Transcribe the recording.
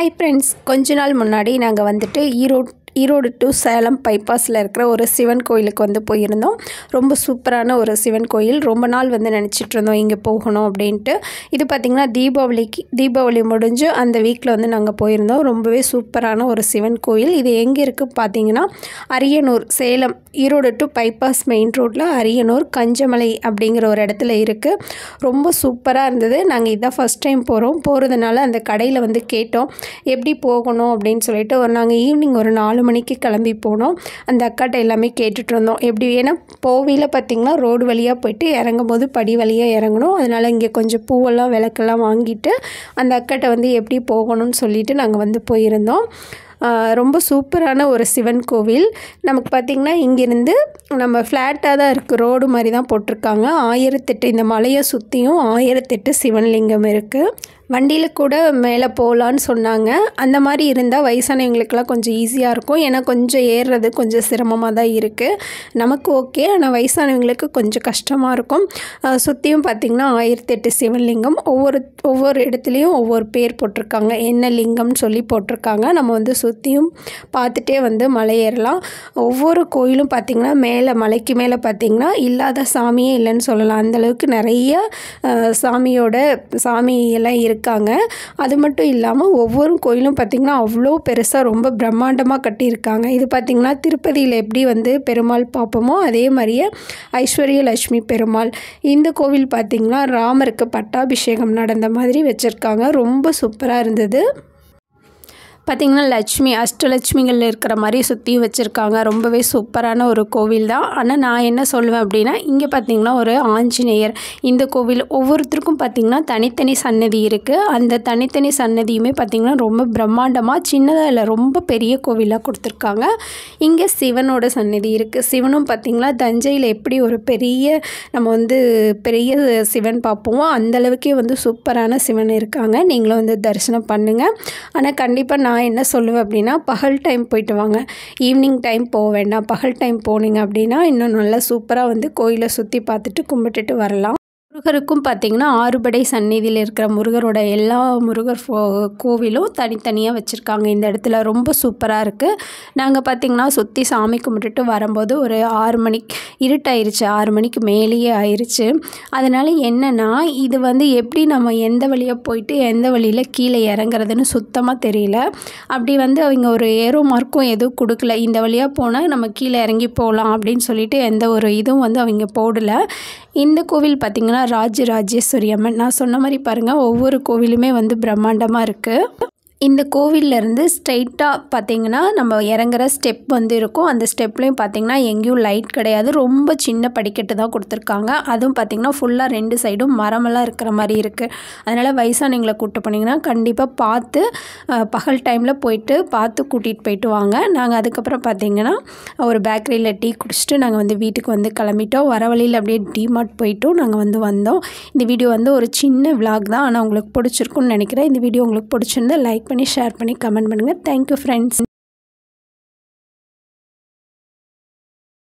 hi friends கொஞ்ச நாள் முன்னாடி நாங்கள் வந்துட்டு ஈரோடு ஈரோடு டு சேலம் பைபாஸில் இருக்கிற ஒரு சிவன் கோயிலுக்கு வந்து போயிருந்தோம் ரொம்ப சூப்பரான ஒரு சிவன் கோயில் ரொம்ப நாள் வந்து நினச்சிட்டு இருந்தோம் இங்கே போகணும் அப்படின்ட்டு இது பார்த்திங்கன்னா தீபாவளிக்கு தீபாவளி முடிஞ்சு அந்த வீக்கில் வந்து நாங்கள் போயிருந்தோம் ரொம்பவே சூப்பரான ஒரு சிவன் கோயில் இது எங்கே இருக்குது பார்த்தீங்கன்னா Ariyanur Salem Erode to bypass main ரோட்டில் அரியனூர் கஞ்சமலை அப்படிங்கிற ஒரு இடத்துல இருக்குது ரொம்ப சூப்பராக இருந்தது நாங்கள் இதான் ஃபஸ்ட் டைம் போகிறோம் போகிறதுனால அந்த கடையில் வந்து கேட்டோம் எப்படி போகணும் அப்படின்னு சொல்லிட்டு ஒரு நாங்கள் ஈவினிங் ஒரு நாலு மணிக்கு கிளம்பி போனோம் அந்த அக்காட்ட எல்லாமே கேட்டுட்டு இருந்தோம் எப்படி ஏன்னா போவியில் பார்த்திங்கன்னா ரோடு வழியாக போயிட்டு இறங்கும் போது படி வழியாக இறங்கணும் அதனால் இங்கே கொஞ்சம் பூவெல்லாம் விளக்கெல்லாம் வாங்கிட்டு அந்த அக்காட்ட வந்து எப்படி போகணும்னு சொல்லிட்டு நாங்கள் வந்து போயிருந்தோம் ஆஹ் ரொம்ப சூப்பரான ஒரு சிவன் கோவில் நமக்கு பார்த்திங்கன்னா இங்கேருந்து நம்ம ஃப்ளாட்டாக தான் இருக்குது ரோடு மாதிரி தான் போட்டிருக்காங்க ஆயிரத்தெட்டு இந்த மலையை சுற்றியும் ஆயிரத்தெட்டு சிவன்லிங்கம் இருக்குது வண்டியில் கூட மேலே போகலான்னு சொன்னாங்க அந்த மாதிரி இருந்தால் வயசானவங்களுக்கெல்லாம் கொஞ்சம் ஈஸியாக இருக்கும் ஏன்னா கொஞ்சம் ஏறுறது கொஞ்சம் சிரமமாக தான் இருக்குது நமக்கு ஓகே ஆனால் வயசானவங்களுக்கு கொஞ்சம் கஷ்டமாக இருக்கும் ஆஹ் சுற்றியும் பார்த்திங்கன்னா ஆயிரத்தெட்டு சிவலிங்கம் ஒவ்வொரு ஒவ்வொரு இடத்துலையும் ஒவ்வொரு பேர் போட்டிருக்காங்க என்ன லிங்கம்னு சொல்லி போட்டிருக்காங்க நம்ம வந்து சுற்றியும் பார்த்துட்டே வந்து மலை ஏறலாம் ஒவ்வொரு கோயிலும் பார்த்திங்கன்னா மேலே மலைக்கு மேலே பார்த்திங்கன்னா இல்லாத சாமியே இல்லைன்னு சொல்லலாம் அந்தளவுக்கு நிறைய ஆஹ் சாமியோட சாமி எல்லாம் இருக்காங்க அது மட்டும் இல்லாமல் ஒவ்வொரு கோயிலும் பார்த்திங்கன்னா அவ்வளோ பெருசாக ரொம்ப பிரம்மாண்டமாக கட்டியிருக்காங்க இது பார்த்திங்கன்னா திருப்பதியில் எப்படி வந்து பெருமாள் பார்ப்போமோ அதே மாதிரியே ஐஸ்வர்ய லட்சுமி பெருமாள் இந்த கோவில் பார்த்திங்கன்னா ராமருக்கு பட்டாபிஷேகம் நடந்த மாதிரி வச்சுருக்காங்க ரொம்ப சூப்பராக இருந்தது பார்த்திங்கன்னா லட்சுமி அஷ்டலட்சுமிகள் இருக்கிற மாதிரி சுற்றி வச்சுருக்காங்க ரொம்பவே சூப்பரான ஒரு கோவில் தான் ஆனால் நான் என்ன சொல்லுவேன் அப்படின்னா இங்கே பார்த்திங்கன்னா ஒரு ஆஞ்சநேயர் இந்த கோவில் ஒவ்வொருத்தருக்கும் பார்த்திங்கன்னா தனித்தனி சன்னதி இருக்குது அந்த தனித்தனி சன்னதியுமே பார்த்திங்கன்னா ரொம்ப பிரம்மாண்டமாக சின்னதாக இல்லை ரொம்ப பெரிய கோவிலாக கொடுத்துருக்காங்க இங்கே சிவனோட சன்னதி இருக்குது சிவனும் பார்த்திங்கன்னா தஞ்சையில் எப்படி ஒரு பெரிய நம்ம வந்து பெரிய சிவன் பார்ப்போமோ அந்தளவுக்கே வந்து சூப்பரான சிவன் இருக்காங்க நீங்களும் வந்து தரிசனம் பண்ணுங்கள் ஆனால் கண்டிப்பாக நான் என்ன சொல்லுவேன் அப்படின்னா பகல் டைம் போயிட்டு வாங்க ஈவினிங் டைம் போக வேண்டாம் பகல் டைம் போனீங்க அப்படின்னா இன்னும் நல்லா சூப்பராக வந்து கோயிலை சுற்றி பார்த்துட்டு கும்பிட்டுட்டு வரலாம் முருகருக்கும் பார்த்திங்கன்னா ஆறுபடை சந்நிதியில் இருக்கிற முருகரோட எல்லா முருகர் ஃபோ கோவிலும் தனித்தனியாக வச்சுருக்காங்க இந்த இடத்துல ரொம்ப சூப்பராக இருக்குது நாங்கள் பார்த்திங்கன்னா சுற்றி சாமி கும்பிட்டுட்டு வரும்போது ஒரு ஆறு மணிக்கு இருட்டாயிருச்சு ஆறு மணிக்கு மேலேயே ஆயிடுச்சு அதனால் என்னென்னா இது வந்து எப்படி நம்ம எந்த வழியாக போயிட்டு எந்த வழியில் கீழே இறங்குறதுன்னு சுத்தமாக தெரியல அப்படி வந்து அவங்க ஒரு ஏரோ மார்க்கும் எதுவும் கொடுக்கல இந்த வழியாக போனால் நம்ம கீழே இறங்கி போகலாம் அப்படின்னு சொல்லிட்டு எந்த ஒரு இதுவும் வந்து அவங்க போடல இந்த கோவில் பார்த்திங்கன்னா ராஜராஜேஸ்வரி அம்மன் நான் சொன்ன மாதிரி பாருங்கள் ஒவ்வொரு கோவிலுமே வந்து பிரம்மாண்டமாக இருக்குது இந்த கோவிலேருந்து ஸ்ட்ரைட்டாக பார்த்தீங்கன்னா நம்ம இறங்குற ஸ்டெப் வந்து இருக்கும் அந்த ஸ்டெப்லேயும் பார்த்தீங்கன்னா எங்கேயும் லைட் கிடையாது ரொம்ப சின்ன படிக்கட்டு தான் கொடுத்துருக்காங்க அதுவும் பார்த்தீங்கன்னா ஃபுல்லாக ரெண்டு சைடும் மரமெல்லாம் இருக்கிற மாதிரி இருக்குது அதனால் வயசானவங்களை கூப்பிட்டு போனீங்கன்னா கண்டிப்பாக பார்த்து அஹ், பகல் டைமில் போயிட்டு பார்த்து கூட்டிகிட்டு போயிட்டு வாங்க நாங்கள் அதுக்கப்புறம் பார்த்தீங்கன்னா ஒரு பேக்கரியில் டீ குடிச்சிட்டு நாங்கள் வந்து வீட்டுக்கு வந்து கிளம்பிட்டோம் வர வழியில் அப்படியே டிமார்ட் போயிட்டும் நாங்கள் வந்து வந்தோம் இந்த வீடியோ வந்து ஒரு சின்ன விலாக் தான் ஆனால் உங்களுக்கு பிடிச்சிருக்குன்னு நினைக்கிறேன் இந்த வீடியோ உங்களுக்கு பிடிச்சிருந்தா லைக் பண்ணி ஷேர் பண்ணி கமெண்ட் பண்ணுங்கள் தேங்க்யூ ஃப்ரெண்ட்ஸ்